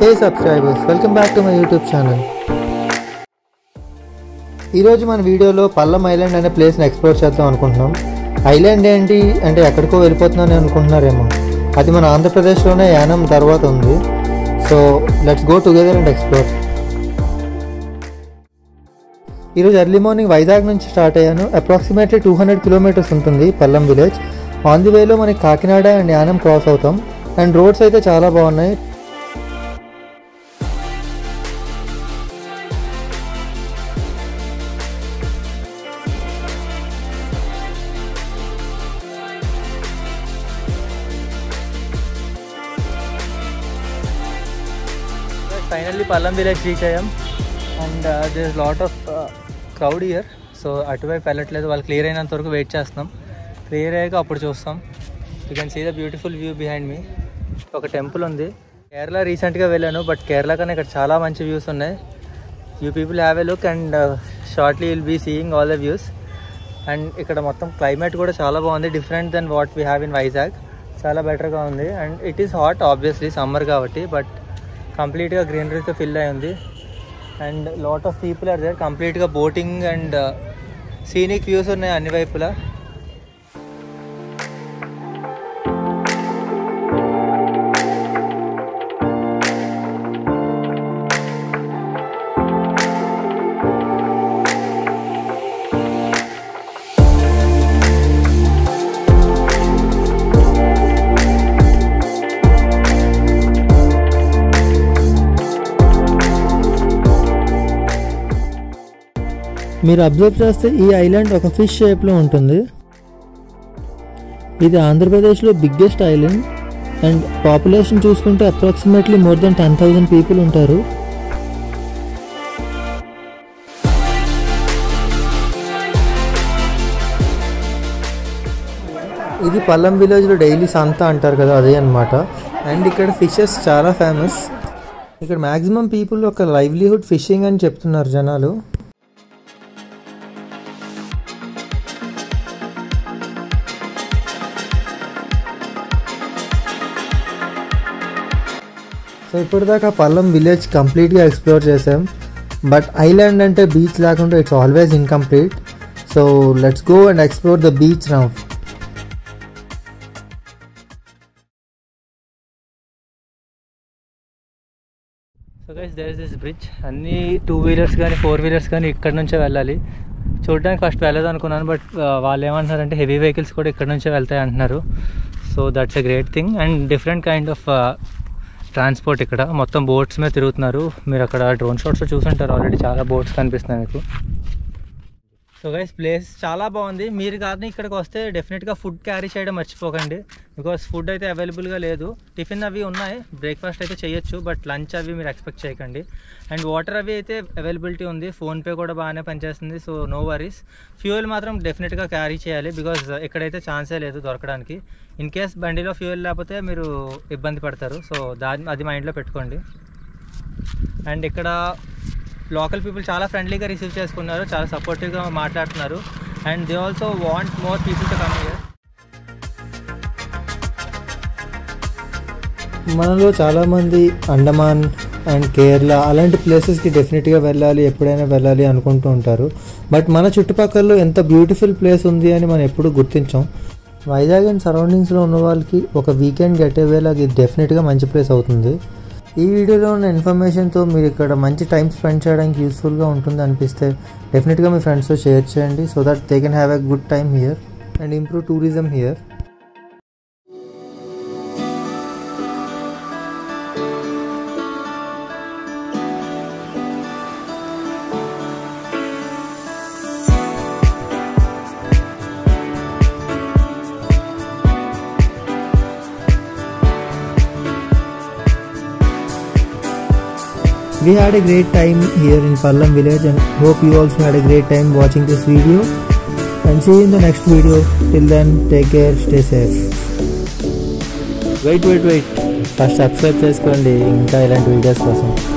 Hey subscribers welcome back to my YouTube channel ఈరోజు మన వీడియోలో పల్లం ఐలాండ్ అనే ప్లేస్ని ఎక్స్ప్లోర్ చేద్దాం అనుకుంటున్నాం ఐలాండ్ ఏంటి అంటే ఎక్కడికో వెళ్ళిపోతున్నాను అనుకుంటున్నారేమో అది మన ఆంధ్రప్రదేశ్లోనే యానం తర్వాత ఉంది so let's go together and explore ఈరోజు ఎర్లీ మార్నింగ్ వైజాగ్ నుంచి స్టార్ట్ అయ్యాను అప్రాక్సిమేట్లీ టూ హండ్రెడ్ కిలోమీటర్స్ ఉంటుంది పల్లం విలేజ్ ఆన్ ది వేలో మనకి కాకినాడ అండ్ యానం క్రాస్ అవుతాం అండ్ రోడ్స్ అయితే చాలా బాగున్నాయి ఫైనల్లీ పల్లం విలేజ్ రీచ్ అయ్యాం and this lot of crowd year so అటువైపు వెళ్ళట్లేదు వాళ్ళు క్లియర్ అయినంత వరకు వెయిట్ చేస్తున్నాం క్లియర్ అయ్యాక అప్పుడు చూస్తాం you can see the beautiful view behind me ఒక టెంపుల్ ఉంది కేరళ రీసెంట్గా వెళ్ళాను బట్ కేరళ కన్నా ఇక్కడ చాలా మంచి వ్యూస్ ఉన్నాయి you people have a look and shortly will be seeing all the views and ఇక్కడ మొత్తం క్లైమేట్ కూడా చాలా బాగుంది different then what we have in Vizag చాలా బెటర్గా ఉంది and it is hot obviously summer కాబట్టి బట్ కంప్లీట్గా గ్రీనరీతో ఫిల్ అయి ఉంది and lot of people are there కంప్లీట్గా బోటింగ్ అండ్ సీనిక్ వ్యూస్ ఉన్నాయి అన్ని వైపులా మీరు అబ్జర్వ్ చేస్తే ఈ ఐలాండ్ ఒక ఫిష్ షేప్లో ఉంటుంది ఇది ఆంధ్రప్రదేశ్లో బిగ్గెస్ట్ ఐలాండ్ అండ్ పాపులేషన్ చూసుకుంటే approximately more than ten thousand people ఉంటారు ఇది పల్లం విలేజ్లో డైలీ సంత అంటారు కదా అదే అనమాట అండ్ ఇక్కడ ఫిషెస్ చాలా ఫేమస్ ఇక్కడ మ్యాక్సిమం పీపుల్ ఒక లైవ్లీహుడ్ ఫిషింగ్ అని చెప్తున్నారు జనాలు సో ఇప్పటిదాకా పల్లం విలేజ్ కంప్లీట్గా ఎక్స్ప్లోర్ చేసాం బట్ ఐలాండ్ అంటే బీచ్ లేకుండా it's always incomplete so let's go and explore the beach now so guys there is this bridge అన్ని టూ వీలర్స్ కానీ ఫోర్ వీలర్స్ కానీ ఇక్కడ నుంచే వెళ్ళాలి చూడడానికి ఫస్ట్ వెళ్ళదు అనుకున్నాను బట్ వాళ్ళు ఏమంటున్నారంటే హెవీ వెహికల్స్ కూడా ఇక్కడ నుంచే వెళ్తాయి అంటున్నారు so that's a great thing and different kind of transport ఇక్కడ మొత్తం బోట్స్ మీద తిరుగుతున్నారు మీరు అక్కడ డ్రోన్ షాట్స్ చూసుంటారు ఆల్రెడీ చాలా బోట్స్ కనిపిస్తున్నాయి మీకు సో గైస్ ప్లేస్ చాలా బాగుంది మీరు కానీ ఇక్కడికి వస్తే డెఫినెట్గా ఫుడ్ క్యారీ చేయడం మర్చిపోకండి బికాస్ ఫుడ్ అయితే అవైలబుల్గా లేదు టిఫిన్ అవి ఉన్నాయి బ్రేక్ఫాస్ట్ అయితే చేయొచ్చు బట్ లంచ్ అవి మీరు ఎక్స్పెక్ట్ చేయకండి అండ్ వాటర్ అవి అయితే అవైలబిలిటీ ఉంది ఫోన్పే కూడా బాగానే పనిచేస్తుంది సో నో వరీస్ ఫ్యూయల్ మాత్రం డెఫినెట్గా క్యారీ చేయాలి బికాజ్ ఇక్కడైతే ఛాన్సే లేదు దొరకడానికి ఇన్ కేస్ బండిలో ఫ్యూయల్ లేకపోతే మీరు ఇబ్బంది పడతారు సో దాని అది మైండ్లో పెట్టుకోండి అండ్ ఇక్కడ లోకల్ పీపుల్ చాలా ఫ్రెండ్లీగా రిసీవ్ చేసుకున్నారు చాలా సపోర్టివ్గా మాట్లాడుతున్నారు and they also want more people to come here మనలో చాలామంది అండమాన్ అండ్ కేరళ అలాంటి ప్లేసెస్కి డెఫినెట్గా వెళ్ళాలి ఎప్పుడైనా వెళ్ళాలి అనుకుంటూ ఉంటారు బట్ మన చుట్టుపక్కల ఎంత బ్యూటిఫుల్ ప్లేస్ ఉంది అని మనం ఎప్పుడు గుర్తించాం వైజాగ్ అండ్ సరౌండింగ్స్లో ఉన్న వాళ్ళకి ఒక వీకెండ్ గెట్ అవేలాగా ఇది డెఫినెట్గా మంచి ప్లేస్ అవుతుంది ఈ వీడియోలో ఉన్న ఇన్ఫర్మేషన్తో మీరు ఇక్కడ మంచి టైం స్పెండ్ చేయడానికి యూస్ఫుల్గా ఉంటుంది అనిపిస్తే డెఫినెట్గా మీ ఫ్రెండ్స్తో షేర్ చేయండి so that they can have a good time here and improve tourism here We had a great time here in Pallam village and hope you also had a great time watching this video and see you in the next video. Till then, take care, stay safe. Wait wait wait first subscribe చేసుకోండి ఇంకా ఇలాంటి videos కోసం